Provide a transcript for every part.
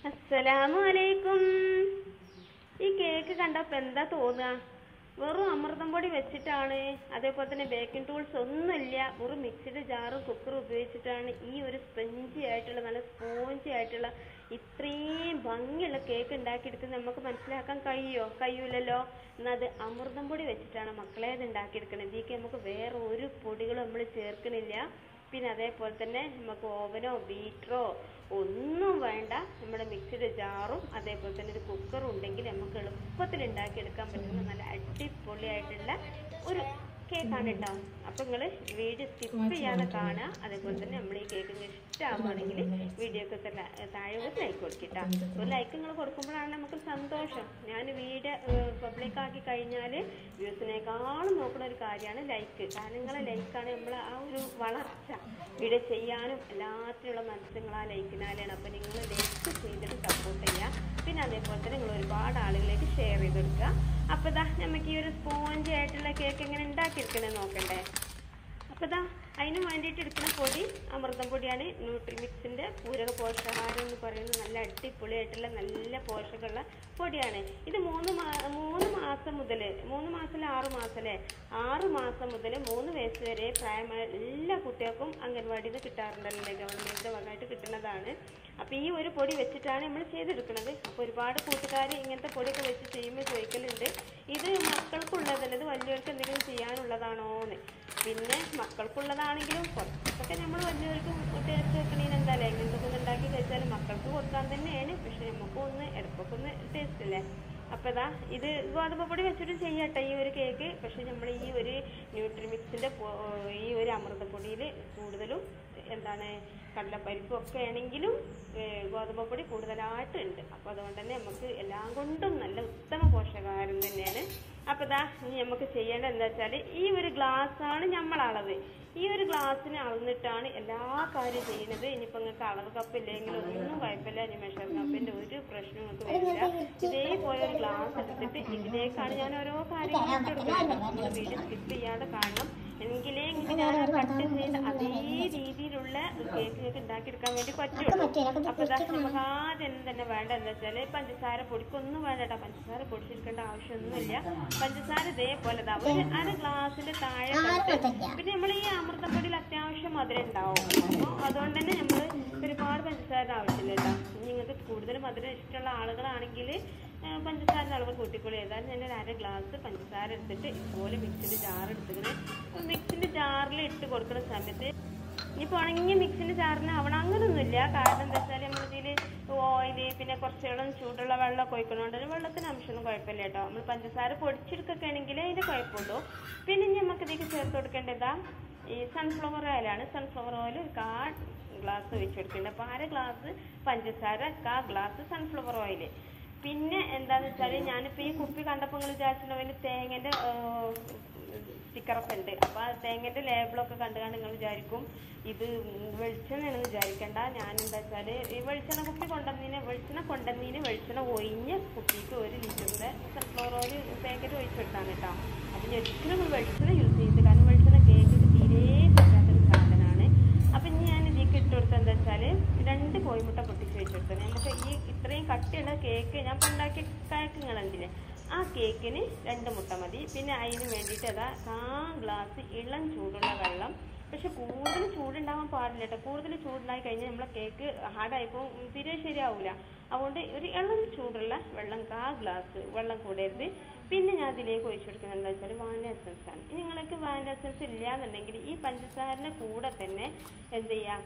അസ്സലാമു അലൈക്കും ഈ കേക്ക് കണ്ടപ്പോ എന്താ തോന്നുക വെറും അമൃതം പൊടി വെച്ചിട്ടാണ് അതേപോലെ തന്നെ ബേക്കിംഗ് ടൂൾസ് ഒന്നുമില്ല വെറും മിക്സിയുടെ ജാറും കുക്കറും ഉപയോഗിച്ചിട്ടാണ് ഈ ഒരു സ്പഞ്ചി ആയിട്ടുള്ള നല്ല സ്പോഞ്ചി ആയിട്ടുള്ള ഇത്രയും ഭംഗിയുള്ള കേക്ക് ഉണ്ടാക്കിയെടുക്കുന്നത് നമുക്ക് മനസ്സിലാക്കാൻ കഴിയോ കഴിയൂലല്ലോ എന്നാൽ അത് അമൃതം പൊടി വെച്ചിട്ടാണ് മക്കളെ അത് ഉണ്ടാക്കിയെടുക്കുന്നത് ഇതിലേക്ക് നമുക്ക് വേറെ ഒരു പൊടികളും നമ്മൾ ചേർക്കണില്ല പിന്നെ അതേപോലെ തന്നെ നമുക്ക് ഓവനോ ബീറ്ററോ ഒന്നും വേണ്ട നമ്മുടെ മിക്സിയുടെ ജാറും അതേപോലെ തന്നെ ഒരു കുക്കറും ഉണ്ടെങ്കിൽ നമുക്ക് എളുപ്പത്തിൽ ഉണ്ടാക്കിയെടുക്കാൻ പറ്റുന്ന നല്ല അടിപൊളിയായിട്ടുള്ള ഒരു കേക്കാണ് കേട്ടോ അപ്പൊ നിങ്ങൾ വീഡിയോ സ്കിപ്പ് ചെയ്യാതെ കാണുക അതേപോലെ തന്നെ നമ്മൾ ഈ കേക്ക് ഇഷ്ടമാവുകയാണെങ്കിൽ വീഡിയോക്ക് താഴെ ഒരു ലൈക്ക് കൊടുക്കട്ടോ ഒരു ലൈക്ക് നിങ്ങൾ കൊടുക്കുമ്പോഴാണ് നമുക്ക് സന്തോഷം ഞാൻ വീഡിയോ പബ്ലിക് ആക്കി കഴിഞ്ഞാൽ വ്യൂസിനേക്കാളും നോക്കുന്ന ഒരു കാര്യമാണ് ലൈക്ക് കാരണം നിങ്ങളെ ലൈക്കാണ് നമ്മൾ ആ ഒരു വളർച്ച വീഡിയോ ചെയ്യാനും എല്ലാത്തിനുള്ള മനസ്സുകൾ ആ ലൈക്കിനാലാണ് അപ്പം നിങ്ങൾ ലൈക്ക് ചെയ്തിട്ട് സപ്പോർട്ട് ചെയ്യുക പിന്നെ അതേപോലെ തന്നെ നിങ്ങൾ ഒരുപാട് ആളുകളിലേക്ക് ഷെയർ ചെയ്ത് കൊടുക്കുക അപ്പോൾ ഇതാ നമുക്ക് ഈ ഒരു സ്പോഞ്ച് ആയിട്ടുള്ള കേക്ക് എങ്ങനെ ഉണ്ടാക്കിയെടുക്കണേ നോക്കണ്ടേ അപ്പോൾ ഇതാ അതിന് വേണ്ടിയിട്ട് എടുക്കുന്ന പൊടി അമൃതം പൊടിയാണ് ന്യൂട്രിമിക്സിൻ്റെ പൂരക പോഷകാഹാരം എന്ന് പറയുന്നത് നല്ല അടിപൊളിയായിട്ടുള്ള നല്ല പോഷകമുള്ള പൊടിയാണ് ഇത് മൂന്ന് മാ മൂന്ന് മാസം മുതൽ മൂന്ന് മാസം ആറ് മാസം അല്ലേ ആറ് മാസം മുതൽ മൂന്ന് വയസ്സ് വരെ പ്രായമായ എല്ലാ കുട്ടികൾക്കും അംഗൻവാടിയിൽ നിന്ന് കിട്ടാറുണ്ടല്ലേ ഗവൺമെൻറ്റിൻ്റെ ഭാഗമായിട്ട് കിട്ടുന്നതാണ് അപ്പോൾ ഈ ഒരു പൊടി വെച്ചിട്ടാണ് നമ്മൾ ചെയ്തെടുക്കുന്നത് അപ്പോൾ ഒരുപാട് കൂട്ടുകാർ ഇങ്ങനത്തെ പൊടിയൊക്കെ വെച്ച് ചെയ്യുമ്പോൾ ചോദിക്കലുണ്ട് ഇത് മക്കൾക്കുള്ളതല്ല ഇത് വലിയവർക്ക് എന്തെങ്കിലും ചെയ്യാനുള്ളതാണോ എന്ന് പിന്നെ മക്കൾക്കുള്ളതാണെങ്കിലും കുറച്ചൊക്കെ നമ്മൾ വലിയവർക്ക് ടേസ്റ്റ് വെക്കണേന് എന്തായാലും ഇങ്ങനത്തെ ഒന്ന് ഉണ്ടാക്കി കഴിച്ചാൽ മക്കൾക്ക് കൊടുക്കാൻ തന്നെയാണ് പക്ഷെ നമുക്ക് ഒന്ന് ഇടയ്ക്കൊക്കെ ഒന്ന് ടേസ്റ്റ് അല്ലേ അപ്പോൾ ഇതാ ഇത് ഗോതമ്പ് പൊടി വെച്ചിട്ട് ചെയ്യട്ടെ ഈ ഒരു കേക്ക് പക്ഷെ നമ്മൾ ഈ ഒരു ന്യൂട്രിമിക്സിൻ്റെ ഈ ഒരു അമൃതപ്പൊടിയിൽ കൂടുതലും എന്താണ് കടലപ്പരിപ്പും ഒക്കെ ആണെങ്കിലും ഏഹ് ഗോതമ്പ് പൊടി കൂടുതലായിട്ട് ഉണ്ട് അപ്പോൾ അതുകൊണ്ട് തന്നെ നമുക്ക് എല്ലാം കൊണ്ടും നല്ല ഉത്തമ പോഷകാഹാരം തന്നെയാണ് അപ്പോൾ ഇതാ ഇനി നമുക്ക് ചെയ്യേണ്ടത് എന്താ വെച്ചാൽ ഈ ഒരു ഗ്ലാസ് ആണ് നമ്മൾ അളവ് ഈ ഒരു ഗ്ലാസ്സിന് അളന്നിട്ടാണ് എല്ലാ കാര്യം ചെയ്യുന്നത് ഇനിയിപ്പോൾ നിങ്ങൾക്ക് അളവ് കപ്പ് ഇല്ലെങ്കിൽ ഒന്നും കുഴപ്പമില്ല ഇനി മെഷർ കപ്പിന്റെ ഒരു പ്രശ്നം നിങ്ങൾക്ക് വരില്ല ഇതേപോലെ ഒരു ഗ്ലാസ് എടുത്തിട്ട് ഇതിലേക്കാണ് ഞാൻ ഓരോ കാര്യങ്ങൾ ഇട്ടെടുക്കുന്നത് നിങ്ങൾ വീഡിയോ സ്കിപ്പ് ചെയ്യാതെ കാണണം എങ്കിലേ ഇങ്ങനെ ഞാൻ കട്ട് ചെയ്ത് അതേ രീതിയിലുള്ള കേക്ക് കേക്ക് ഉണ്ടാക്കിയെടുക്കാൻ വേണ്ടി പറ്റുള്ളൂ അപ്പൊ ഇതാ നമുക്ക് ആദ്യം തന്നെ വേണ്ട എന്താ വെച്ചാല് പഞ്ചസാര പൊടിക്കൊന്നും വേണ്ട കേട്ടോ പഞ്ചസാര പൊടിച്ചെടുക്കേണ്ട ആവശ്യമൊന്നുമില്ല പഞ്ചസാര ഇതേപോലെ ദാ ഒരു അര ഗ്ലാസ്സിൽ താഴെ തൊട്ട് പിന്നെ നമ്മൾ ഈ അമൃതപ്പൊടിയിൽ അത്യാവശ്യം മധുരം ഉണ്ടാവും അപ്പോൾ അതുകൊണ്ട് തന്നെ നമ്മൾ ഒരുപാട് പഞ്ചസാര ആവശ്യമില്ല കേട്ടോ ഇനി നിങ്ങൾക്ക് കൂടുതൽ മധുരം ഇഷ്ടമുള്ള ആളുകളാണെങ്കിൽ പഞ്ചസാര അളവ് കൂട്ടിക്കൊള്ളി ഏതായാലും ഞാൻ ഒരു അര ഗ്ലാസ് പഞ്ചസാര എടുത്തിട്ട് ഇതുപോലെ മിക്സിൻ്റെ ജാർ എടുത്തിട്ട് മിക്സിൻ്റെ ജാറിൽ ഇട്ട് കൊടുക്കുന്ന സമയത്ത് ഇനിയിപ്പോൾ ഉണങ്ങിയ മിക്സിൻ്റെ ജാറിന് ആവണം അങ്ങനൊന്നുമില്ല കാരണം എന്താ വെച്ചാൽ നമ്മളിതിൽ ഓയില് പിന്നെ കുറച്ച് വെള്ളം ചൂടുള്ള വെള്ളം ഒഴിക്കണോണ്ട് വെള്ളത്തിന് അംശമൊന്നും കുഴപ്പമില്ല കേട്ടോ നമ്മൾ പഞ്ചസാര പൊടിച്ചെടുക്കൊക്കെ ആണെങ്കിൽ അതിൻ്റെ കുഴപ്പമുള്ളൂ പിന്നെ ഇനി നമുക്ക് ഇതിലേക്ക് ചേർത്ത് കൊടുക്കേണ്ടതാ ഈ സൺഫ്ലവർ ഓയിലാണ് സൺഫ്ലവർ ഓയിൽ ഒരു കാ ഗ്ലാസ് ഒഴിച്ച് കൊടുക്കേണ്ടത് അപ്പോൾ അര ഗ്ലാസ് പഞ്ചസാര കാ ഗ്ലാസ് സൺഫ്ലവർ ഓയിൽ പിന്നെ എന്താന്ന് വെച്ചാൽ ഞാനിപ്പോൾ ഈ കുപ്പി കണ്ടപ്പോൾ നിങ്ങൾ വിചാരിച്ചിട്ടുണ്ടെങ്കിൽ തേങ്ങൻ്റെ സ്റ്റിക്കറൊക്കെ ഉണ്ട് അപ്പോൾ ആ തേങ്ങൻ്റെ ലേബിളൊക്കെ കണ്ടു കണ്ട് നിങ്ങൾ വിചാരിക്കും ഇത് വെളിച്ചെണ്ണയാണെന്ന് വിചാരിക്കണ്ട ഞാൻ എന്താ വെച്ചാൽ ഈ വെളിച്ചെണ്ണ കുപ്പി കൊണ്ടുവന്നതിന് വെളിച്ചെണ്ണ കൊണ്ടുവന്നതിന് വെളിച്ചെണ്ണ ഒഴിഞ്ഞ കുപ്പിക്ക് ഒരു ലിറ്ററിൻ്റെ സൺഫ്ലവർ ഓയിൽ പാക്കറ്റ് ഒഴിച്ചെടുത്താണ് കേട്ടോ അപ്പം ഞാൻ ഒരിക്കലും നമ്മൾ വെളിച്ചെണ്ണ യൂസ് ചെയ്ത് കാരണം വെളിച്ചെണ്ണ കേക്ക് തീരെ പറ്റാത്തൊരു സാധനമാണ് അപ്പം ഇനി ഞാൻ ഇതിലേക്ക് ഇട്ട് കൊടുത്തത് എന്താ വെച്ചാൽ രണ്ട് കോഴിമുട്ട പൊട്ടിച്ച് വെച്ചെടുത്തത് നമുക്ക് ഈ ഇത്രയും കട്ടിയുള്ള കേക്ക് ഞാൻ ഇപ്പം ഉണ്ടാക്കിയ കേക്ക് നിങ്ങൾ എന്തില്ലേ ആ കേക്കിന് രണ്ട് മുട്ട മതി പിന്നെ അതിന് വേണ്ടിയിട്ട് അതാ കാ ഗ്ലാസ് ഇളം ചൂടുള്ള വെള്ളം പക്ഷെ കൂടുതൽ ചൂടുണ്ടാവാൻ പാടില്ല കേട്ടോ കൂടുതൽ ചൂടുണ്ടായി കഴിഞ്ഞാൽ നമ്മളെ കേക്ക് ഹാർഡായിപ്പോൾ തീരെ ശരിയാവില്ല അതുകൊണ്ട് ഒരു ഇളം ചൂടുള്ള വെള്ളം കാ ഗ്ലാസ് വെള്ളം കൂടരുത് പിന്നെ ഞാൻ അതിലേക്ക് ഒഴിച്ചു കൊടുക്കുന്നത് എന്താ വെച്ചാൽ വാനില എസൻസ് ആണ് ഇനി നിങ്ങൾക്ക് വാനില എസൻസ് ഇല്ല എന്നുണ്ടെങ്കിൽ ഈ പഞ്ചസാരൻ്റെ കൂടെ തന്നെ എന്ത് ചെയ്യാം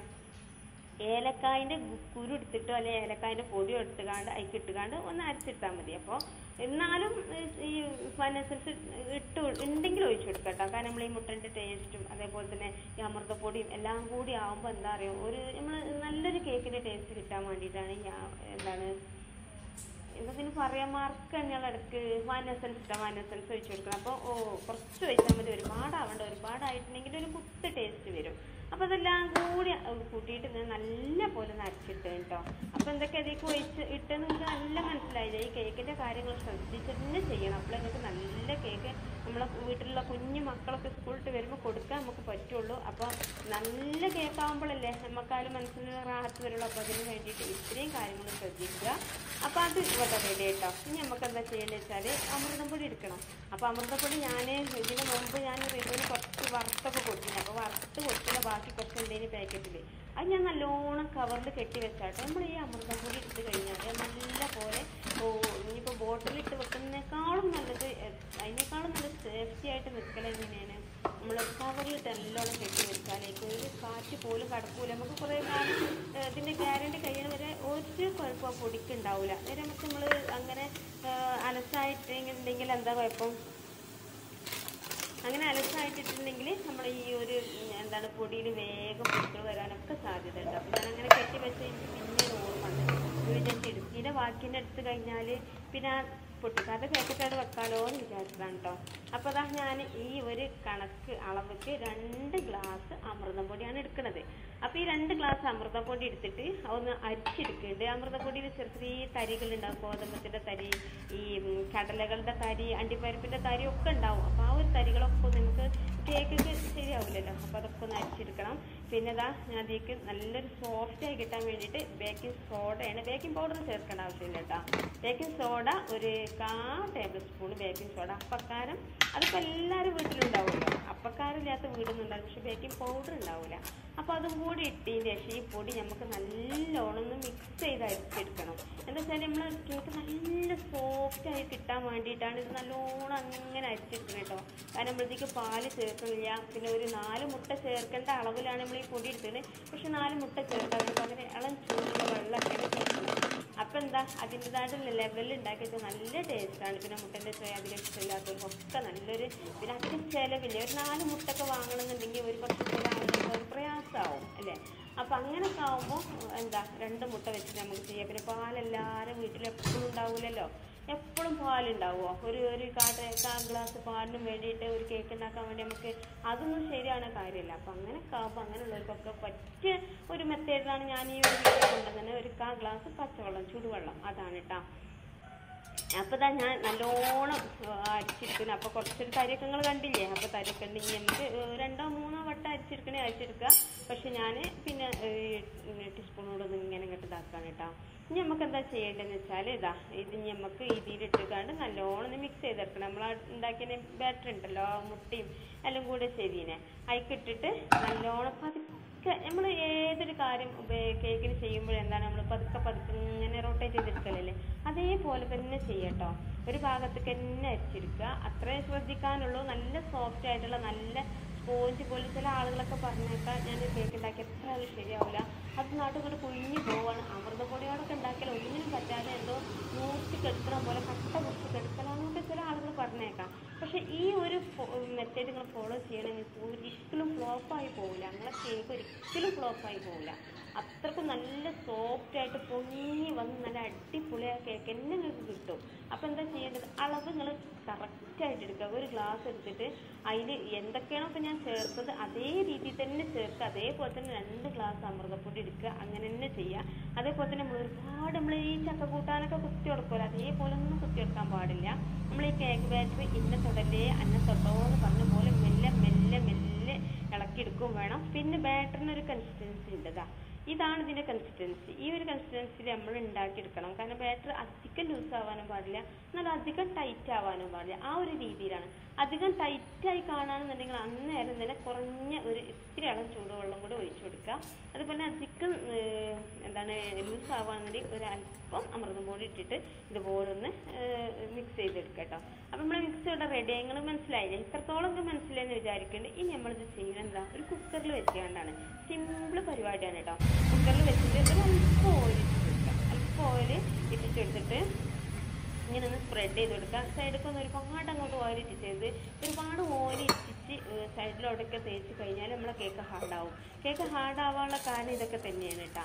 ഏലക്കായൻ്റെ കുരു എടുത്തിട്ടോ അല്ലെങ്കിൽ ഏലക്കായൻ്റെ പൊടി എടുത്തുകാണ്ട് അതിക്ക് ഇട്ടുകാണ്ട് ഒന്ന് അരച്ചിട്ടാൽ മതി അപ്പോൾ എന്നാലും ഈ ഫനസൻസ് ഇട്ട് ഉണ്ടെങ്കിൽ ഒഴിച്ചു കൊടുക്കട്ടോ കാരണം നമ്മൾ ഈ മുട്ടൻ്റെ ടേസ്റ്റും അതേപോലെ തന്നെ ഈ അമൃതപ്പൊടിയും എല്ലാം കൂടി ആകുമ്പോൾ എന്താ പറയുക ഒരു നമ്മൾ നല്ലൊരു കേക്കിൻ്റെ ടേസ്റ്റ് കിട്ടാൻ വേണ്ടിയിട്ടാണ് ഈ ആ- എന്താണ് എന്തെങ്കിലും പറയാൻ മാർക്ക് തന്നെയുള്ള ഇടയ്ക്ക് വാനസൻസ് ഇട്ടാൽ വാനസൻസ് ഒഴിച്ചു കൊടുക്കണം അപ്പോൾ ഓ കുറച്ച് ഒഴിച്ചാൽ മതി ഒരുപാടാവണ്ട ഒരുപാടായിട്ടുണ്ടെങ്കിൽ ഒരു കുത്ത് ടേസ്റ്റ് വരും അപ്പൊ അതെല്ലാം കൂടി അഹ് കൂട്ടിയിട്ട് ഇത് നല്ല പോലെ ഒന്ന് അരച്ചിട്ട് കേട്ടോ അപ്പൊ എന്തൊക്കെ അതിലേക്ക് ഒഴിച്ച് ഇട്ടെന്ന് നിങ്ങൾക്ക് നല്ല മനസ്സിലായില്ലേ ഈ കേക്കിന്റെ കാര്യങ്ങൾ ശ്രദ്ധിച്ച് തന്നെ ചെയ്യണം അപ്പോൾ നിങ്ങൾക്ക് നല്ല കേക്ക് നമ്മളെ വീട്ടിലുള്ള കുഞ്ഞു മക്കളൊക്കെ സ്കൂളിട്ട് വരുമ്പോൾ കൊടുക്കാൻ നമുക്ക് പറ്റുള്ളൂ അപ്പോൾ നല്ല കേക്ക് ആകുമ്പോഴല്ലേ നമുക്കാലും മനസ്സിന് റാഹത്ത് വരുള്ളൂ അപ്പോൾ അതിന് വേണ്ടിയിട്ട് ഇത്രയും കാര്യങ്ങൾ ശ്രദ്ധിക്കുക അപ്പോൾ അത് ഇവിടെ റെഡി കേട്ടോ ഇനി നമുക്ക് എന്താ ചെയ്യേണ്ടത് വെച്ചാൽ അമൃതം പൊടി എടുക്കണം അപ്പോൾ അമൃതപ്പൊടി ഞാൻ ഇതിന് മുമ്പ് ഞാൻ റിനുവിന് കുറച്ച് വറുത്തൊക്കെ കൊടുത്തിട്ടുണ്ട് അപ്പോൾ വറുത്ത് കൊടുത്തില്ല ബാക്കി കുറച്ച് ഉണ്ടേന് പാക്കറ്റിൽ അത് ഞാൻ നല്ലോണം കവറിൽ കെട്ടി വെച്ചാട്ടെ നമ്മൾ ഈ അമൃതം പൊടി എടുത്ത് കഴിഞ്ഞാൽ നല്ല പോലെ ഓ ഇനിയിപ്പോൾ ബോട്ടിലിട്ട് വെക്കുന്നതിനേക്കാളും നല്ലത് എ- അതിനേക്കാളും നല്ല സേഫ്റ്റി ആയിട്ട് നിൽക്കൽ എങ്ങനെയാണ് നമ്മൾ കവറിലിട്ട് നല്ലോണം കെട്ടി വെച്ചാലേക്ക് ഒരു കാറ്റ് പോലും കടക്കൂല നമുക്ക് കുറേ കാലം ഏ, ഇതിന്റെ ഗ്യാരണ്ടി കഴിയണ വരെ ഒരു കുഴപ്പം പൊടിക്ക് ഉണ്ടാവില്ല നേരെ നമുക്ക് നമ്മൾ അങ്ങനെ അലസായിട്ടുണ്ടെങ്കിൽ എന്താ കുഴപ്പം അങ്ങനെ അലസായിട്ടിട്ടുണ്ടെങ്കിൽ നമ്മൾ ഈ ഒരു ഉം, എന്താണ് പൊടിയിൽ വേഗം പൊടികൾ വരാനൊക്കെ സാധ്യത ഉണ്ട് അപ്പം ഞാൻ അങ്ങനെ കെട്ടി വെച്ച് എനിക്ക് പിന്നെ ഓർമ്മ വന്നത് ഒരു ഞാൻ ചിടുക്കിയുടെ വാക്കിൻ്റെ എടുത്ത് കഴിഞ്ഞാൽ പിന്നെ ആ പൊട്ടിക്കാത്ത പാക്കറ്റാണ് വെക്കാലോ എന്ന് വിചാരിച്ചതാണ് കേട്ടോ അപ്പോൾ അതാ ഞാൻ ഈ ഒരു കണക്ക് അളവിക്ക് രണ്ട് ഗ്ലാസ് അമൃതം പൊടിയാണ് എടുക്കുന്നത് അപ്പോൾ ഈ രണ്ട് ഗ്ലാസ് അമൃതം പൊടി എടുത്തിട്ട് ഒന്ന് അരിച്ചെടുക്കുന്നുണ്ട് അമൃതപ്പൊടിയിൽ ചെറിയ ചെറിയ തരികൾ ഉണ്ടാവും ഗോതമ്പത്തിൻ്റെ തരി ഈ ഉം, കടലകളുടെ തരി അണ്ടിപ്പരിപ്പിൻ്റെ തരി ഒക്കെ ഉണ്ടാവും അപ്പോൾ ആ ഒരു തരികളൊക്കെ ഒന്ന് നമുക്ക് കേക്കൊക്കെ ശരിയാവില്ലല്ലോ അപ്പോൾ അതൊക്കെ ഒന്ന് അരിച്ചെടുക്കണം പിന്നെ ഇതാ ഞാൻ അതിലേക്ക് നല്ലൊരു സോഫ്റ്റ് ആയി കിട്ടാൻ വേണ്ടിയിട്ട് ബേക്കിംഗ് സോഡയാണ് ബേക്കിംഗ് പൗഡർ ചേർക്കേണ്ട ആവശ്യമില്ല കേട്ടോ ബേക്കിംഗ് സോഡ ഒരു കാ ടേബിൾ സ്പൂൺ ബേക്കിംഗ് സോഡ അപ്പക്കാരം അതിപ്പോൾ എല്ലാവരും വീട്ടിലുണ്ടാവുമല്ലോ അപ്പക്കാരില്ലാത്ത വീടൊന്നും ഉണ്ടാവും പക്ഷെ ബേക്കിംഗ് പൗഡർ ഉണ്ടാവില്ല അപ്പോൾ അതും കൂടി ഇട്ടതിന് ശേഷം ഈ പൊടി നമുക്ക് നല്ലോണം ഒന്ന് മിക്സ് ചെയ്ത് അരിച്ചെടുക്കണം എന്താ വെച്ചാൽ നമ്മൾ കേക്ക് നല്ല സോഫ്റ്റ് ആയി കിട്ടാൻ വേണ്ടിയിട്ടാണ് ഇത് നല്ലോണം അങ്ങനെ അരിച്ചെടുക്കുന്നത് കേട്ടോ കാരണം നമ്മളത്തേക്ക് പാല് ചേർക്കുന്നില്ല പിന്നെ ഒരു നാല് മുട്ട ചേർക്കേണ്ട അളവിലാണ് നമ്മൾ ഈ പൊടി എടുത്തത് പക്ഷെ നാല് മുട്ട ചേർക്കാൻ പകരം ഇളം ചൂടുള്ള വെള്ളമൊക്കെയാണ് ചേർക്കുന്നത് അപ്പം എന്താ അതിൻ്റെതായിട്ടുള്ള ലെവലിൽ ഉണ്ടാക്കിയത് നല്ല ടേസ്റ്റാണ് പിന്നെ മുട്ടൻ്റെ ചോയ അധികം ഇഷ്ടമില്ലാത്തവർക്കൊക്കെ നല്ലൊരു പിന്നെ അധികം ചിലവില്ല ഒരു നാല് മുട്ടൊക്കെ വാങ്ങണമെന്നുണ്ടെങ്കിൽ ഒരു പക്ഷേ ചില ആളുകൾക്ക് ഒരു പ്രയാസമാവും അല്ലേ അപ്പം അങ്ങനെയൊക്കെ ആവുമ്പോൾ എന്താ രണ്ട് മുട്ട വെച്ചിട്ട് നമുക്ക് ചെയ്യാം പിന്നെ പാലെല്ലാവരും വീട്ടിൽ എപ്പോഴും ഉണ്ടാവില്ലല്ലോ എപ്പോഴും പാലുണ്ടാവുമോ ഒരു ഒരു കാട്ട് കാ ഗ്ലാസ് പാലിനും വേണ്ടിയിട്ട് ഒരു കേക്ക് ഉണ്ടാക്കാൻ വേണ്ടി നമുക്ക് അതൊന്നും ശരിയാണ് കാര്യമില്ല അപ്പം അങ്ങനെയൊക്കെ ആകുമ്പോൾ അങ്ങനെയുള്ളവർക്കൊക്കെ പറ്റിയ ഒരു മെത്തേഡിലാണ് ഞാൻ ഈ ഒരു വീഡിയോ കൊണ്ടുവന്നത് ഒരു കാ ഗ്ലാസ് പച്ചവെള്ളം ചൂടുവെള്ളം അതാണ് കേട്ടോ അപ്പൊ ദാ ഞാൻ നല്ലോണം അരിച്ചെടുക്കണം അപ്പൊ കുറച്ചൊരു തരിയൊക്കെ നിങ്ങൾ കണ്ടില്ലേ അപ്പൊ തരിയൊക്കെ ഉണ്ടെങ്കിൽ നമുക്ക് ഏഹ് രണ്ടോ മൂന്നോ വട്ടം അരിച്ചെടുക്കണേ അരിച്ചെടുക്കുക പക്ഷെ ഞാൻ പിന്നെ ടീസ്പൂണോടൊന്നും ഇങ്ങനെ ഇങ്ങോട്ട് ഇതാക്കാണ് കേട്ടോ ഇനി നമുക്ക് എന്താ ചെയ്യേണ്ടതെന്ന് വെച്ചാൽ ഇതാ ഇത് ഇനി നമുക്ക് ഇതിലിട്ടിക്കാണ്ട് നല്ലോണം മിക്സ് ചെയ്തെടുക്കണം നമ്മൾ ഉണ്ടാക്കിയ ബാറ്റർ ഉണ്ടല്ലോ ആ മുട്ടയും എല്ലാം കൂടെ ചെയ്തീനെ അതിക്കിട്ടിട്ട് നല്ലോണം പതുക്കെ നമ്മൾ ഏതൊരു കാര്യം ഉപ- കേക്കിന് ചെയ്യുമ്പോൾ എന്താണ് നമ്മൾ പതുക്കെ പതുക്കെ ഇങ്ങനെ റൊട്ടേറ്റ് ചെയ്തെടുക്കലല്ലേ അതേപോലെ തന്നെ ചെയ്യട്ടോ ഒരു ഭാഗത്തേക്ക് തന്നെ അരിച്ചെടുക്കുക അത്രയും ശ്രദ്ധിക്കാനുള്ളൂ നല്ല സോഫ്റ്റ് ആയിട്ടുള്ള നല്ല സ്പോഞ്ച് പോലെ ചില ആളുകളൊക്കെ പറഞ്ഞേക്കാം ഞാൻ കേക്ക് ഉണ്ടാക്കി എത്ര അത് ശരിയാവില്ല അത് നാട്ടുകൊണ്ട് കുഞ്ഞു പോവാണ് അമൃതപ്പൊടിയോടൊക്കെ ഉണ്ടാക്കിയാൽ ഒന്നിനും പറ്റാതെ എന്തോ നൂറ്റി കെടുക്കണ പോലെ കട്ട കുറച്ച് കെടുക്കണമെന്നൊക്കെ ചില ആളുകൾ പറഞ്ഞേക്കാം പക്ഷെ ഈ ഒരു മെത്തേഡ് നിങ്ങൾ ഫോളോ ചെയ്യണമെങ്കിൽ ഒരിക്കലും ഫ്ലോപ്പായി പോവില്ല നിങ്ങളെ കേക്ക് ഒരിക്കലും ഫ്ലോപ്പായി പോവില്ല അത്രക്കും നല്ല സോഫ്റ്റ് ആയിട്ട് പൊങ്ങി വന്ന് നല്ല അടിപൊളിയായ കേക്ക് തന്നെ നിങ്ങൾക്ക് കിട്ടും അപ്പം എന്താ ചെയ്യേണ്ടത് അളവ് നിങ്ങൾ കറക്റ്റായിട്ട് എടുക്കുക ഒരു ഗ്ലാസ് എടുത്തിട്ട് അതിൽ എന്തൊക്കെയാണോ ഇപ്പം ഞാൻ ചേർത്തത് അതേ രീതിയിൽ തന്നെ ചേർക്കുക അതേപോലെ തന്നെ രണ്ട് ഗ്ലാസ് അമൃതപ്പൊടി എടുക്കുക അങ്ങനെ തന്നെ ചെയ്യുക അതേപോലെ തന്നെ നമ്മൾ ഒരുപാട് നമ്മൾ ഈ ചക്ക കൂട്ടാനൊക്കെ കുത്തി കൊടുക്കുമല്ലോ അതേപോലെ ഒന്നും കുത്തി കൊടുക്കാൻ പാടില്ല നമ്മൾ ഈ കേക്ക് ബാറ്ററി ഇന്ന തൊടല്ലേ അന്ന തൊട്ടോ എന്ന് പറഞ്ഞ പോലെ മെല്ലെ മെല്ലെ മെല്ലെ ഇളക്കിയെടുക്കുകയും വേണം പിന്നെ ബാറ്ററിന് ഒരു കൺസിസ്റ്റൻസി ഉണ്ട് ദാ ഇതാണ് ഇതിന്റെ കൺസിസ്റ്റൻസി ഈ ഒരു കൺസിസ്റ്റൻസിൽ നമ്മൾ ഉണ്ടാക്കിയെടുക്കണം കാരണം ബാറ്റർ അധികം ലൂസ് ആവാനും പാടില്ല എന്നാൽ അധികം ടൈറ്റ് ആവാനും പാടില്ല ആ ഒരു രീതിയിലാണ് അധികം ടൈറ്റായി കാണാണെന്നുണ്ടെങ്കിൽ അന്നേരം തന്നെ കുറഞ്ഞ ഒരു ഇത്തിരി അളം ചൂടുവെള്ളം കൂടി ഒഴിച്ചു കൊടുക്കുക അതുപോലെ അധികം ഏർ, എന്താണ് ലൂസ് ആവുകയാണെന്നുണ്ടെങ്കിൽ ഒരു അല്പം അമൃതം പൊടി ഇട്ടിട്ട് ഇതുപോലെ ഒന്ന് മിക്സ് ചെയ്തെടുക്കുക കേട്ടോ അപ്പം നമ്മൾ മിക്സ് ഇവിടെ റെഡി ആയി നിങ്ങൾ മനസ്സിലായില്ലേ ഇത്രത്തോളം ഒക്കെ മനസ്സിലായെന്ന് വിചാരിക്കുന്നുണ്ട് ഇനി നമ്മളിത് ചെയ്യുന്നത് എന്താ ഒരു കുക്കറിൽ വെച്ചുകൊണ്ടാണ് സിമ്പിൾ പരിപാടിയാണ് കേട്ടോ കുക്കറിൽ വെച്ചിട്ട് ഒരു അല്പം ഓയിൽ ഇട്ടിട്ട് അല്പം ഓയിൽ ഇട്ടിട്ടെടുത്തിട്ട് ഇങ്ങനെ ഒന്ന് സ്പ്രെഡ് ചെയ്ത് കൊടുക്കുക സൈഡിൽ ഒന്ന് ഒരുപാട് അങ്ങോട്ട് ഓയിൽ ഇട്ടിച്ചത് ഒരുപാട് ഓയിൽ ഇട്ടിച്ച് സൈഡിലോടൊക്കെ തേച്ച് കഴിഞ്ഞാൽ നമ്മളെ കേക്ക് ഹാർഡാവും കേക്ക് ഹാർഡ് ആവാനുള്ള കാരണം ഇതൊക്കെ തന്നെയാണ് കേട്ടോ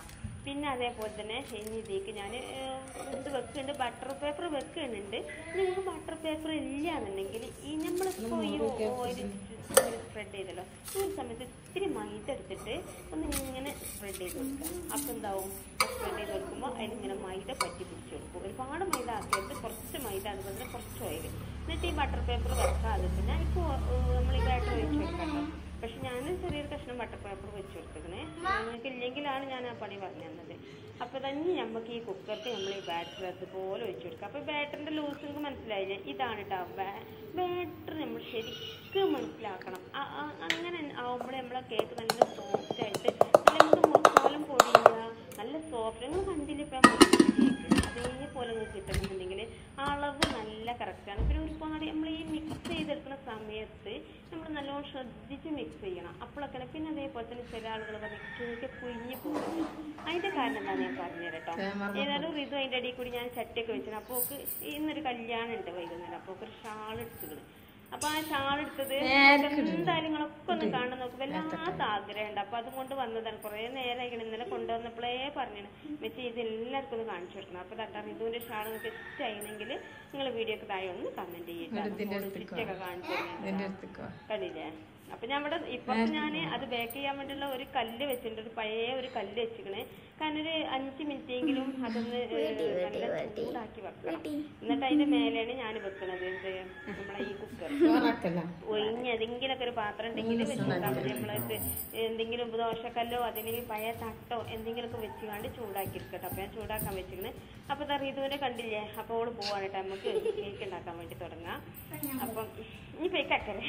പിന്നെ അതേപോലെ തന്നെ ഇനി ഇതിലേക്ക് ഞാൻ ഇത് വെക്കുന്നുണ്ട് ബട്ടർ പേപ്പർ വെക്കുന്നുണ്ട് നിങ്ങൾക്ക് ബട്ടർ പേപ്പർ ഇല്ല എന്നുണ്ടെങ്കിൽ ഈ നമ്മളിപ്പോൾ ഈ ഓയിൽ സ്പ്രെഡ് ചെയ്തല്ലോ ഈ ഒരു സമയത്ത് ഇത്തിരി മൈദ എടുത്തിട്ട് ഒന്ന് ഇങ്ങനെ സ്പ്രെഡ് ചെയ്ത് കൊടുക്കുക അപ്പം എന്താവും സ്പ്രെഡ് ചെയ്ത് കൊടുക്കുമ്പോൾ അതിലിങ്ങനെ മൈദ പറ്റി പിടിച്ച് കൊടുക്കും ഒരുപാട് മൈദ ആക്കിയിട്ട് കുറച്ച് മൈദ അതുപോലെ തന്നെ കുറച്ച് ഓയിൽ എന്നിട്ട് ഈ ബട്ടർ പേപ്പർ വെക്കാതെ പിന്നെ ഇപ്പോൾ നമ്മൾ ഈ ബാറ്റർ ഒഴിച്ച് കൊടുക്കാം പക്ഷെ ഞാൻ ചെറിയൊരു കഷ്ണം ബട്ടർ പേപ്പർ വെച്ച് കൊടുത്തിക്കണേ നിങ്ങൾക്ക് ഇല്ലെങ്കിലാണ് ഞാൻ ആ പണി പറഞ്ഞു തന്നത് അപ്പൊ തന്നെ നമുക്ക് ഈ കുക്കർക്ക് നമ്മൾ ഈ ബാറ്റർ അതുപോലെ ഒഴിച്ചു കൊടുക്കാം അപ്പൊ ബാറ്ററിന്റെ ലൂസ് നിങ്ങൾക്ക് മനസ്സിലായില്ലേ ഇതാണ് കേട്ടോ ബാറ്റർ നമ്മൾ ശരിക്കും മനസ്സിലാക്കണം ആ- ആ- അങ്ങനെ ആവുമ്പോഴേ നമ്മളെ കേക്ക് നല്ല സോഫ്റ്റ് ആയിട്ട് നല്ല നമുക്ക് മസാലം പൊടിയില്ല നല്ല സോഫ്റ്റ് നിങ്ങൾ കണ്ടില്ല ഇപ്പൊ കേക്ക് അതേപോലെ നിങ്ങൾക്ക് കിട്ടണമെന്നുണ്ടെങ്കിൽ അളവ് നല്ല കറക്റ്റാണ് പിന്നെ ഒരുപാട് നമ്മൾ ഈ മിക്സ് ചെയ്തെടുക്കുന്ന സമയത്ത് നമ്മൾ നല്ലോണം ശ്രദ്ധിച്ച് മിക്സ് ചെയ്യണം അപ്പോഴൊക്കെ പിന്നെ അതേപോലെ തന്നെ ചില ആളുകൾ പറയും കേക്ക് കുഴിഞ്ഞു പോകും അതിന്റെ കാരണം എന്താ ഞാൻ പറഞ്ഞുതരാം കേട്ടോ ഏതായാലും ഋതു അതിന്റെ അടിയിൽ കൂടി ഞാൻ ചട്ടിയൊക്കെ വെച്ചിരുന്നു അപ്പോൾ ഓക്ക് ഇന്നൊരു കല്യാണം ഉണ്ട് വൈകുന്നേരം അപ്പോൾ ഒരു ഷാൾ എടുത്തിരുന്നു അപ്പൊ ആ ഷാൾ എടുത്തത് എന്തായാലും നിങ്ങളൊക്കെ ഒന്ന് കാണാൻ നോക്കും വല്ലാത്ത ആഗ്രഹമുണ്ട് അപ്പൊ അതും കൊണ്ട് വന്നതാണ് കുറെ നേരമായി ഇന്നലെ കൊണ്ടുവന്നപ്പോഴേ പറഞ്ഞു വെച്ച് ഇത് എല്ലാവർക്കും ഒന്ന് കാണിച്ചു കൊടുക്കണം അപ്പൊ തട്ടാ ഋതുവിന്റെ ഷാൾ നിങ്ങൾക്ക് ഇഷ്ടമായിരുന്നെങ്കിൽ നിങ്ങൾ വീഡിയോക്ക് താഴെ ഒന്ന് കമന്റ് ചെയ്തിട്ട് സ്റ്റിച്ചൊക്കെ കാണിച്ചു തരുന്നത് കണ്ടില്ലേ അപ്പൊ ഞാൻ ഇവിടെ ഇപ്പൊ ഞാൻ അത് ബേക്ക് ചെയ്യാൻ വേണ്ടിയുള്ള ഒരു കല്ല് വെച്ചിട്ടുണ്ട് ഒരു പഴയ ഒരു കല്ല് വെച്ചിക്കണേ കാരണം ഒരു അഞ്ച് മിനിറ്റ് എങ്കിലും അതൊന്ന് ഏഹ്, നല്ല ചൂടാക്കി വെക്കണം എന്നിട്ട് അതിന്റെ മേലെയാണ് ഞാൻ വെക്കണത് എന്ത് നമ്മളെ ഈ കുക്കർ ഒഴിഞ്ഞ് ഏതെങ്കിലുമൊക്കെ ഒരു പാത്രം ഉണ്ടെങ്കിൽ വെച്ചിട്ടാൽ മതി നമ്മളത് എന്തെങ്കിലും ദോശക്കല്ലോ അതില്ലെങ്കിൽ പഴയ തട്ടോ എന്തെങ്കിലുമൊക്കെ വെച്ചുകൊണ്ട് ചൂടാക്കി എടുക്കട്ടെ അപ്പൊ ഞാൻ ചൂടാക്കാൻ വെച്ചിരിക്കണ് അപ്പൊ ദാ ഇതുവരെ കണ്ടില്ലേ അപ്പൊ ഓള് പോവാണ് കേട്ടോ നമുക്ക് കേക്ക് ഉണ്ടാക്കാൻ വേണ്ടി തുടങ്ങാം അപ്പം ഈ പേക്കല്ലേ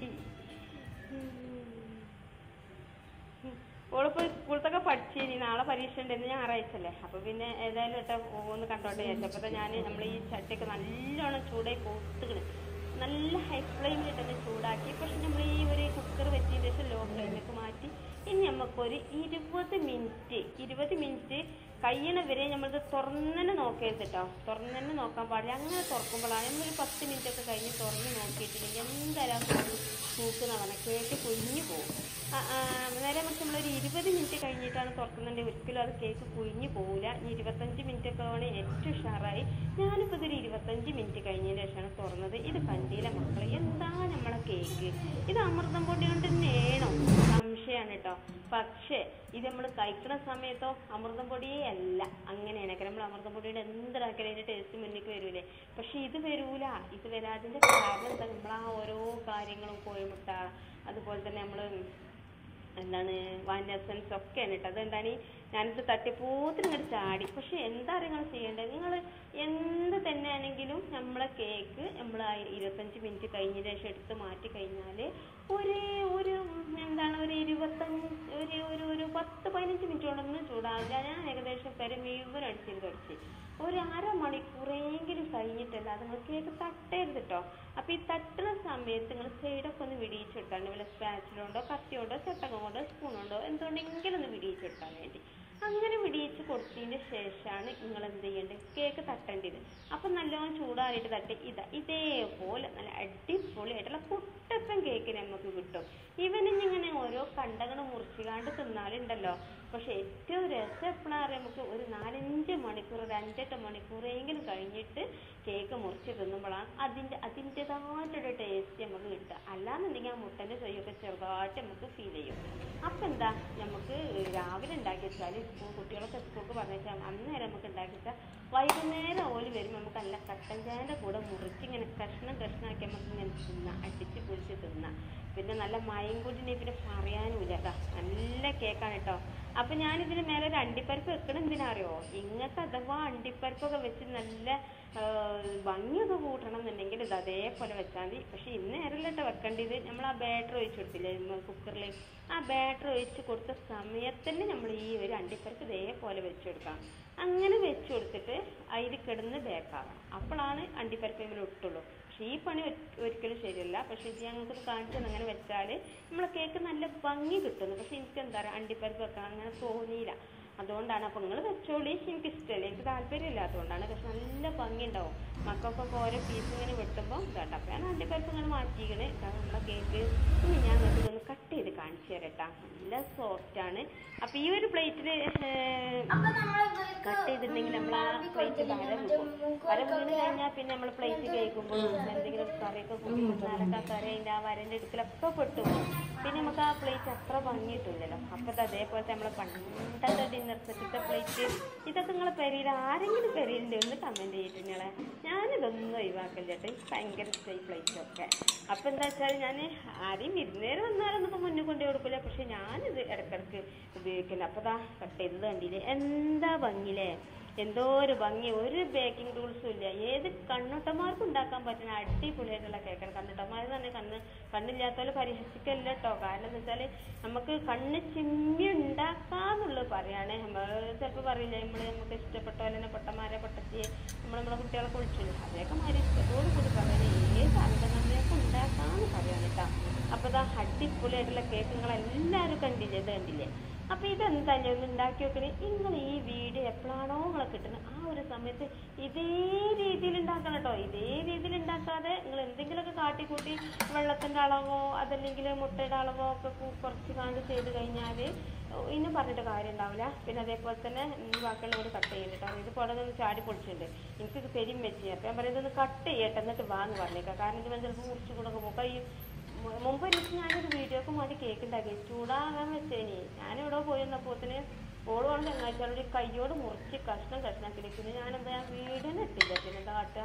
ഓളിപ്പോ സ്കൂളത്തൊക്കെ പഠിച്ചിനി നാളെ പരീക്ഷ ഉണ്ട് ഇന്ന് ഞായറാഴ്ച അല്ലേ അപ്പൊ പിന്നെ ഏതായാലും കേട്ടോ ഒന്ന് കണ്ടോട്ടെ വിചാരിച്ചപ്പോ ഞാൻ നമ്മൾ ഈ ചട്ടിയൊക്കെ നല്ലോണം ചൂടായി പൊത്തുകണ് നല്ല ഹൈ ഫ്ലെയിമിൽ തന്നെ ചൂടാക്കി പക്ഷെ നമ്മൾ ഈ ഒരു കുക്കർ വെച്ചതിന് ശേഷം ലോ ഫ്ലെയിമിലേക്ക് മാറ്റി ഇനി നമുക്കൊരു ഇരുപത് മിനിറ്റ് ഇരുപത് മിനിറ്റ് കഴിയണ വരെ നമ്മളിത് തുറന്നെ നോക്കരുത് കേട്ടോ തുറന്നെ നോക്കാൻ പാടില്ല അങ്ങനെ തുറക്കുമ്പോഴാണ് നമ്മളൊരു പത്ത് മിനിറ്റ് ഒക്കെ കഴിഞ്ഞ് തുറന്ന് നോക്കിയിട്ടുണ്ടെങ്കിൽ എന്തായാലും മൂക്ക് നടന്ന കേക്ക് കുഞ്ഞു പോകും ആ, ആ, നേരെ മറിച്ച് നമ്മളൊരു ഇരുപത് മിനിറ്റ് കഴിഞ്ഞിട്ടാണ് തുറക്കുന്നുണ്ടെങ്കിൽ ഒരിക്കലും അത് കേക്ക് കുഴിഞ്ഞു പോകില്ല ഇനി ഇരുപത്തഞ്ച് മിനിറ്റ് ഒക്കെ ആണ് ഏറ്റവും ഉഷാറായി ഞാനിപ്പോൾ ഇതൊരു ഇരുപത്തഞ്ച് മിനിറ്റ് കഴിഞ്ഞതിന് ശേഷമാണ് തുറന്നത് ഇത് കണ്ടില്ല മക്കളെ എന്താ നമ്മളെ കേക്ക് ഇത് അമൃതം പൊടി കൊണ്ട് തന്നെയാണോ സംശയമാണ് കേട്ടോ പക്ഷേ ഇത് നമ്മൾ കഴിക്കണ സമയത്തോ അമൃതം പൊടിയേ അല്ല അങ്ങനെയാണ് നമ്മൾ അമൃതം പൊടിയുടെ എന്തിനാക്കിയാലും അതിന്റെ ടേസ്റ്റ് മുന്നിലേക്ക് വരൂലേ പക്ഷെ ഇത് വരൂല ഇത് വരാതിന്റെ കാരണം എന്താ നമ്മൾ ആ ഓരോ കാര്യങ്ങളും കോഴിമുട്ട അതുപോലെ തന്നെ നമ്മൾ എന്താണ് വാനില എസൻസ് ഒക്കെയാണ് കേട്ടോ അതെന്താണ് ഈ ഞാനിത് തട്ടിപ്പോത്തിന് ഇങ്ങോട്ട് ചാടി പക്ഷെ എന്താ നിങ്ങൾ ചെയ്യേണ്ടത് നിങ്ങൾ എന്ത് തന്നെയാണെങ്കിലും നമ്മളെ കേക്ക് നമ്മൾ ഇരുപത്തഞ്ച് മിനിറ്റ് കഴിഞ്ഞ ശേഷം എടുത്ത് മാറ്റി കഴിഞ്ഞാൽ ഒരു ഒരു എന്താണ് ഒരു ഇരുപത്തഞ്ച് ഒരു ഒരു ഒരു പത്ത് പതിനഞ്ച് മിനിറ്റ് കൊണ്ടൊന്നും ചൂടാവില്ല ഞാൻ ഏകദേശം പെര മുഴുവൻ അടിച്ചിട്ട് കടിച്ച് ഒരു അരമണിക്കൂറെങ്കിലും കഴിഞ്ഞിട്ടല്ല അത് നിങ്ങൾ കേക്ക് തട്ടരുത് കേട്ടോ അപ്പൊ ഈ തട്ടുന്ന സമയത്ത് നിങ്ങൾ സൈഡൊക്കെ ഒന്ന് വിടിയിച്ചിട്ടാണ് വല്ല സ്പാച്ചിലുണ്ടോ കത്തിയോണ്ടോ ചട്ടകം കൊണ്ടോ സ്പൂൺ കൊണ്ടോ എന്തുകൊണ്ടെങ്കിലും ഒന്ന് വിടിയിച്ചിട്ടാൻ വേണ്ടി അങ്ങനെ വിടിയിച്ച് കൊടുത്തതിന് ശേഷമാണ് നിങ്ങൾ എന്ത് ചെയ്യേണ്ടത് കേക്ക് തട്ടേണ്ടത് അപ്പൊ നല്ലോണം ചൂടാറിയിട്ട് തട്ടി ഇതാ ഇതേപോലെ നല്ല അടിപൊളിയായിട്ടുള്ള കുട്ടപ്പൻ കേക്ക് നമുക്ക് കിട്ടും ഇവനിഞ്ഞിങ്ങനെ ഇങ്ങനെ ഓരോ കണ്ടങ്ങൾ മുറിച്ചുകാണ്ട് തിന്നാലുണ്ടല്ലോ പക്ഷെ ഏറ്റവും രസം എപ്പോഴാണ് നമുക്ക് ഒരു നാലഞ്ച് മണിക്കൂർ ഒരു അഞ്ചെട്ട് മണിക്കൂറെങ്കിലും കഴിഞ്ഞിട്ട് കേക്ക് മുറിച്ച് തിന്നുമ്പോഴാണ് അതിൻ്റെ അതിൻ്റെതായിട്ടൊരു ടേസ്റ്റ് നമുക്ക് കിട്ടുക അല്ലാന്നുണ്ടെങ്കിൽ ആ മുട്ടൻ്റെ ചൊയ്യൊക്കെ ചെറുതായിട്ട് നമുക്ക് ഫീൽ ചെയ്യും അപ്പം എന്താ നമുക്ക് രാവിലെ ഉണ്ടാക്കി വെച്ചാൽ സ്കൂൾ കുട്ടികളൊക്കെ സ്കൂൾക്ക് പറഞ്ഞാൽ അന്നേരം നമുക്ക് ഉണ്ടാക്കി വെച്ചാൽ വൈകുന്നേരം ഓല് വരുമ്പോൾ നമുക്ക് നല്ല കട്ടൻ ചായൻ്റെ കൂടെ മുറിച്ച് ഇങ്ങനെ കഷ്ണം കഷ്ണമാക്കി നമുക്ക് ഇങ്ങനെ തിന്നാം അടിച്ച് പൊളിച്ച് തിന്നാം പിന്നെ നല്ല മയം കൂടി പിന്നെ പറയാനുമില്ല കേട്ടോ നല്ല കേക്കാണ് കേട്ടോ അപ്പൊ ഞാൻ ഇതിന് മേലെ ഒരു അണ്ടിപ്പരിപ്പ് വെക്കണം എന്തിനാ അറിയോ ഇങ്ങനത്തെ അഥവാ അണ്ടിപ്പരിപ്പൊക്കെ വെച്ച് നല്ല ആ, ഭംഗിയൊക്കെ കൂട്ടണം എന്നുണ്ടെങ്കിൽ ഇത് അതേപോലെ വെച്ചാൽ മതി പക്ഷെ ഇന്ന് നേരല്ല കേട്ടോ വെക്കേണ്ടത് നമ്മൾ ആ ബാറ്റർ ഒഴിച്ച് കൊടുത്തില്ലേ കുക്കറിൽ ആ ബാറ്റർ ഒഴിച്ച് കൊടുത്ത സമയത്തിന് നമ്മൾ ഈ ഒരു അണ്ടിപ്പരിപ്പ് ഇതേപോലെ വെച്ച് കൊടുക്കാം അങ്ങനെ വെച്ച് കൊടുത്തിട്ട് അതിൽ കിടന്ന് ബേക്കാവണം അപ്പോഴാണ് അണ്ടിപ്പരിപ്പ് നമ്മൾ ഇട്ടുള്ളൂ പക്ഷെ ഈ പണി ഒരി- ഒരിക്കലും ശരിയല്ല പക്ഷെ ഇത് ഞങ്ങൾക്ക് കാണിച്ചു അങ്ങനെ വെച്ചാൽ നമ്മളെ കേക്ക് നല്ല ഭംഗി കിട്ടുന്നു പക്ഷെ എനിക്ക് എന്താ പറയുക അണ്ടിപ്പരിപ്പ് വെക്കാൻ അങ്ങനെ തോന്നിയില്ല അതുകൊണ്ടാണ് അപ്പൊ നിങ്ങൾ വെച്ചോളി എനിക്ക് ഇഷ്ടമല്ല എനിക്ക് താല്പര്യമില്ലാത്തതുകൊണ്ടാണ് പക്ഷെ നല്ല ഭംഗി ഉണ്ടാവും മക്കൾക്കൊക്കെ ഓരോ പീസ് ഇങ്ങനെ വെട്ടുമ്പോൾ ഇതാണ്ട് അപ്പൊ ഞാൻ അണ്ടിപ്പരിപ്പ് ഇങ്ങനെ മാറ്റിക്കണ് ഇതാണ് നമ്മളെ കേക്ക് ഇനി ഞാൻ നിങ്ങൾക്ക് ഇതൊന്ന് കട്ട് ചെയ്ത് കാണിച്ചു തരട്ടാ നല്ല സോഫ്റ്റ് ആണ് അപ്പൊ ഈ ഒരു പ്ലേറ്റില് അപ്പൊ നമ്മള് ഇവർക്ക് കട്ട് ചെയ്തിട്ടുണ്ടെങ്കിൽ നമ്മൾ ആ പ്ലേറ്റ് വര വെക്കും വര വീണ് കഴിഞ്ഞാൽ പിന്നെ നമ്മൾ പ്ലേറ്റ് കഴിക്കുമ്പോൾ എന്തെങ്കിലും കറിയൊക്കെ കൂട്ടി തിന്നാലൊക്കെ ആ കറി അതിന്റെ ആ വരന്റെ അടുക്കലൊക്കെ പെട്ടു പോകും പിന്നെ നമുക്ക് ആ പ്ലേറ്റ് അത്ര ഭംഗിയിട്ടില്ലല്ലോ അപ്പൊ ഇത് അതേപോലത്തെ നമ്മളെ പണ്ടത്തെ ഡിന്നർ സെറ്റിത്തെ പ്ലേറ്റ് ഇതൊക്കെ നിങ്ങളെ പെരയിൽ ആരെങ്കിലും പെരയിലുണ്ട് ഒന്ന് കമന്റ് ചെയ്തിട്ട് നിങ്ങളെ ഞാനിതൊന്നും ഒഴിവാക്കില്ല കേട്ടോ എനിക്ക് ഭയങ്കര ഇഷ്ടമായി പ്ലേറ്റ് ഒക്കെ അപ്പൊ എന്താ വെച്ചാൽ ഞാൻ ആരെയും വിരുന്നേരം വന്നാലൊന്നും ഇപ്പൊ മുന്നിൽ കൊണ്ടു കൊടുക്കില്ല പക്ഷെ ഞാനിത് ഇടക്കിടക്ക് ഉപയോഗിക്കില്ല അപ്പൊ ദാ കട്ട് ചെയ്തത് കണ്ടില്ലേ എന്താ ഭംഗിയില്ലേ എന്തോ ഒരു ഭംഗി ഒരു ബേക്കിംഗ് ടൂൾസും ഇല്ല ഏത് കണ്ണുട്ടന്മാർക്കും ഉണ്ടാക്കാൻ പറ്റുന്ന അടിപൊളിയായിട്ടുള്ള കേക്കാണ് കണ്ണുട്ടന്മാർ തന്നെ കണ്ണ് കണ്ണില്ലാത്തവരെ പരിഹസിക്കല്ല കേട്ടോ കാരണം എന്താ വെച്ചാല് നമുക്ക് കണ്ണ് ചിമ്മി ഉണ്ടാക്കാന്നുള്ളത് പറയാണ് നമ്മൾ ചിലപ്പോൾ പറയില്ല നമ്മള് നമുക്ക് ഇഷ്ടപ്പെട്ട പോലെ തന്നെ പൊട്ടന്മാരെ പൊട്ടത്തിയെ നമ്മൾ നമ്മളെ കുട്ടികളെ കുളിച്ചില്ല അതൊക്കെ മാതിരി ഇഷ്ടത്തോട് കൂടി പറയാൻ ഏത് സാധനം നമ്മൾക്ക് ഉണ്ടാക്കാന്ന് പറയാണ് കേട്ടോ അപ്പൊ ഇതാ അടിപൊളിയായിട്ടുള്ള കേക്ക് നിങ്ങൾ എല്ലാവരും കണ്ടില്ലേ ഇത് കണ്ടില്ലേ അപ്പൊ ഇതെന്തായാലും ഒന്ന് ഉണ്ടാക്കി വെക്കണേ നിങ്ങൾ ഈ വീഡിയോ എപ്പോഴാണോ നിങ്ങളെ കിട്ടുന്നത് ആ ഒരു സമയത്ത് ഇതേ രീതിയിൽ ഉണ്ടാക്കണം കേട്ടോ ഇതേ രീതിയിൽ ഉണ്ടാക്കാതെ നിങ്ങൾ എന്തെങ്കിലുമൊക്കെ കാട്ടിക്കൂട്ടി വെള്ളത്തിന്റെ അളവോ അതല്ലെങ്കിൽ മുട്ടയുടെ അളവോ ഒക്കെ കു- കുറച്ച് കാണ്ട് ചെയ്ത് കഴിഞ്ഞാൽ ഇനി പറഞ്ഞിട്ട് കാര്യം ഉണ്ടാവില്ല പിന്നെ അതേപോലെ തന്നെ ഉം, ബാക്കിയുള്ളവർ കട്ട് ചെയ്യുന്നുണ്ട് കേട്ടോ ഇത് പുറകെ ഒന്ന് ചാടി പൊളിച്ചിട്ടുണ്ട് എനിക്ക് ഇത് പെരും വെച്ച് അപ്പൊ ഞാൻ പറയുന്നത് ഒന്ന് കട്ട് ചെയ്യട്ടെ എന്നിട്ട് വാന്ന് പറഞ്ഞേക്കാം കാരണം ഇത് ചിലപ്പോൾ മുറിച്ച് കൂടെ പോകും കയ്യും മു- മുമ്പ് എനിക്ക് ഞാനൊരു വീഡിയോക്ക് വേണ്ടി കേക്ക് ഉണ്ടാക്കി ചൂടാകാൻ വെച്ചേനി ഞാനിവിടെ പോയി വന്നപ്പോത്തിന് ഓള് കൊണ്ട് ചങ്ങാഴ്ചയോട് കയ്യോട് മുറിച്ച് കഷ്ണം കഷ്ണാക്കി പിന്നെ ഞാനെന്താ ഞാൻ വീടിന് എത്തില്ല പിന്നെ എന്താ കാട്ടുക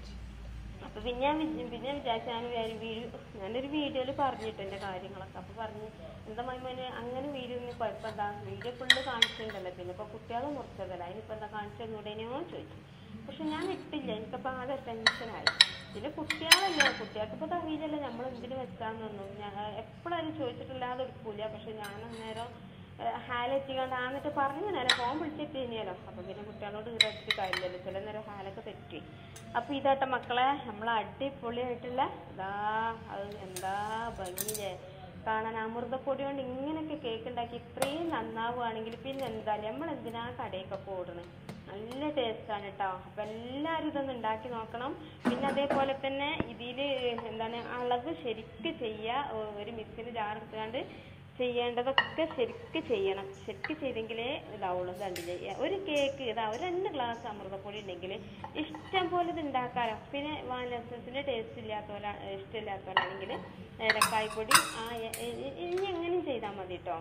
അപ്പൊ പിന്നെ ഞാൻ വിചാ- പിന്നെ ഞാൻ വിചാരിച്ചു ഞാൻ ഒരു വീഡിയോ ഞാനൊരു വീഡിയോയിൽ പറഞ്ഞിട്ട് എന്റെ കാര്യങ്ങളൊക്കെ അപ്പൊ പറഞ്ഞു എന്താ മൈമോനെ അങ്ങനെ വീഡിയോന് കുഴപ്പമെന്താ വീഡിയോ ഫുള്ള് കാണിച്ചിട്ടുണ്ടല്ലോ പിന്നെ ഇപ്പൊ കുട്ടികളെ മുറിച്ചതല്ല അതിനിപ്പോ എന്താ കാണിച്ചെന്നൂടേനോ ചോദിച്ചു പക്ഷെ ഞാൻ ഇട്ടില്ല എനിക്കപ്പോ ആകെ ടെൻഷനായി പിന്നെ കുട്ടികളല്ലേ കുട്ടികൾക്ക് ഇപ്പൊ അറിയില്ലല്ലോ നമ്മൾ എന്തിനു വെച്ചാന്നൊന്നും ഞാൻ എപ്പോഴും ചോദിച്ചിട്ടില്ലാതെ എടുക്കൂല പക്ഷെ ഞാൻ അന്നേരം ഹാലെത്തിക്കൊണ്ട് ആ എന്നിട്ട് പറഞ്ഞു നേരം ഫോൺ വിളിച്ചിട്ട് ഇനിയല്ലോ അപ്പൊ പിന്നെ കുട്ടികളോട് ഇറച്ചിട്ട് കാര്യമില്ലല്ലോ ചില നേരം ഹാലൊക്കെ തെറ്റി അപ്പൊ ഇതാട്ടെ മക്കളെ നമ്മൾ അടിപൊളിയായിട്ടുള്ള ഇതാ അത് എന്താ ഭംഗിയില്ലേ കാണാൻ അമൃതപ്പൊടി കൊണ്ട് ഇങ്ങനെയൊക്കെ കേക്ക് ഉണ്ടാക്കി ഇത്രയും നന്നാവുകയാണെങ്കിൽ പിന്നെ എന്താ നമ്മൾ എന്തിനാ കടയൊക്കെ ഓടണേ നല്ല ടേസ്റ്റ് ആണ് കേട്ടോ അപ്പൊ എല്ലാവരും ഇതൊന്ന് ഉണ്ടാക്കി നോക്കണം പിന്നെ അതേപോലെ തന്നെ ഇതില് എന്താണ് അളവ് ശരിക്ക് ചെയ്യുക ഒരു മിക്സിന് ജാർ എടുത്തുകൊണ്ട് ചെയ്യേണ്ടതൊക്കെ ശരിക്ക് ചെയ്യണം ശരിക്ക് ചെയ്തെങ്കിലേ ഇതാവുള്ളൂ കണ്ടില്ലേ ഒരു കേക്ക് ഇതാ ഒരു രണ്ട് ഗ്ലാസ് അമൃതപ്പൊടി ഉണ്ടെങ്കിൽ ഇഷ്ടം പോലെ ഇത് ഉണ്ടാക്കാലോ പിന്നെ വാനില എസൻസിന്റെ ടേസ്റ്റ് ഇല്ലാത്തവരാ ഇഷ്ടമില്ലാത്തവരാണെങ്കിൽ ഏലക്കായ്പ്പൊടി ആ എ- എ- എ- ഇനി എങ്ങനെയും ചെയ്താൽ മതി കേട്ടോ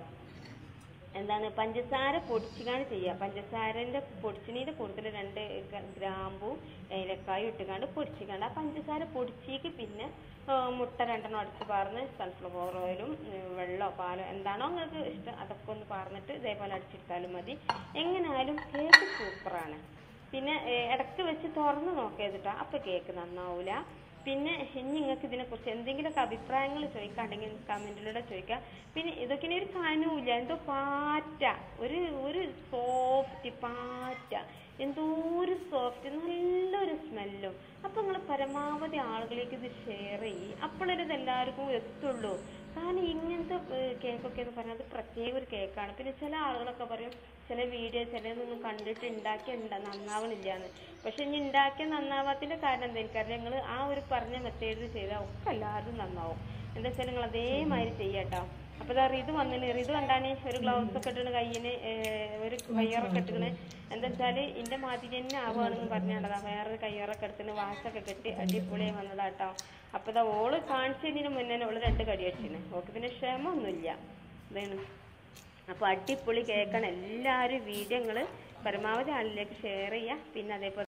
എന്താണ് പഞ്ചസാര പൊടിച്ചുകാണ് ചെയ്യുക പഞ്ചസാരന്റെ പൊടിച്ചിനീന്റെ കൂടുതൽ രണ്ട് ഗ- ഗ്രാമ്പും ഏലക്കായും ഇട്ടുകാണ്ട് പൊടിച്ചുകാണ്ട് ആ പഞ്ചസാര പൊടിച്ചേക്ക് പിന്നെ ആ, മുട്ട രണ്ടെണ്ണം അടിച്ച് പാർന്ന് സൺഫ്ലവർ ഓയിലും ഉം, വെള്ളമോ പാലോ എന്താണോ നിങ്ങൾക്ക് ഇഷ്ടം അതൊക്കെ ഒന്ന് പാർന്നിട്ട് ഇതേപോലെ അടിച്ചെടുത്താലും മതി എങ്ങനെയായാലും കേക്ക് സൂപ്പറാണ് പിന്നെ ഏ, ഇടയ്ക്ക് വെച്ച് തുറന്ന് നോക്കിയതിട്ടാ അപ്പൊ കേക്ക് നന്നാവൂല പിന്നെ ഇനി നിങ്ങൾക്ക് ഇതിനെക്കുറിച്ച് എന്തെങ്കിലുമൊക്കെ അഭിപ്രായങ്ങൾ ചോദിക്കാണ്ടെങ്കിൽ കമന്റിലൂടെ ചോദിക്കാം പിന്നെ ഇതൊക്കെ ഇനി ഒരു കനൂല്ല എന്തോ പാറ്റ ഒരു ഒരു സോഫ്റ്റ് പാറ്റ എന്തോ ഒരു സോഫ്റ്റ് നല്ലൊരു സ്മെല്ലും അപ്പൊ നിങ്ങൾ പരമാവധി ആളുകളിലേക്ക് ഇത് ഷെയർ ചെയ്യും അപ്പോഴേ ഇത് എല്ലാവർക്കും എത്തുള്ളൂ കാരണം ഇങ്ങനത്തെ കേക്കൊക്കെ എന്ന് പറഞ്ഞാൽ അത് പ്രത്യേക ഒരു കേക്കാണ് പിന്നെ ചില ആളുകളൊക്കെ പറയും ചില വീഡിയോ ചിലതൊന്നും കണ്ടിട്ട് ഉണ്ടാക്കി ഉണ്ടാ നന്നാവണില്ല എന്ന് പക്ഷെ ഇനി ഉണ്ടാക്കിയ നന്നാവാത്തിന്റെ കാരണം എന്താ എനിക്കറിയാം നിങ്ങൾ ആ ഒരു പറഞ്ഞ മെത്തേഡിൽ ചെയ്താൽ ഒക്കെ എല്ലാവരും നന്നാവും എന്താ വെച്ചാൽ നിങ്ങൾ അതേമാതിരി ചെയ്യാട്ടോ അപ്പൊ ഇതാ റിത് വന്നിന് റിത് കണ്ടാണ് ഒരു ഗ്ലൗസ് ഒക്കെ ഇട്ടിട്ട് കയ്യിന് ഏഹ്, ഒരു കയ്യറൊക്കെ ഇട്ടിക്കണ് എന്താ വെച്ചാല് ഇന്റെ മാതിരി തന്നെ ആവുകയാണെന്ന് പറഞ്ഞാണ്ടതാ വേറൊരു കയ്യറൊക്കെ എടുത്തിന് വാശൊക്കെ കെട്ടി അടിപൊളിയായി വന്നതാട്ടോ അപ്പൊ ഇതാ ഓള് കാണിച്ചതിന് മുന്നേ ഓള് രണ്ട് കടി അടിച്ചിന് ഓക്ക് പിന്നെ ക്ഷമ ഒന്നുമില്ല ഇതാണ് അപ്പൊ അടിപൊളി കേക്കാണ് എല്ലാവരും വീഡിയോ നിങ്ങള് പരമാവധി ആളിലേക്ക് ഷെയർ ചെയ്യുക പിന്നെ അതേപോലെ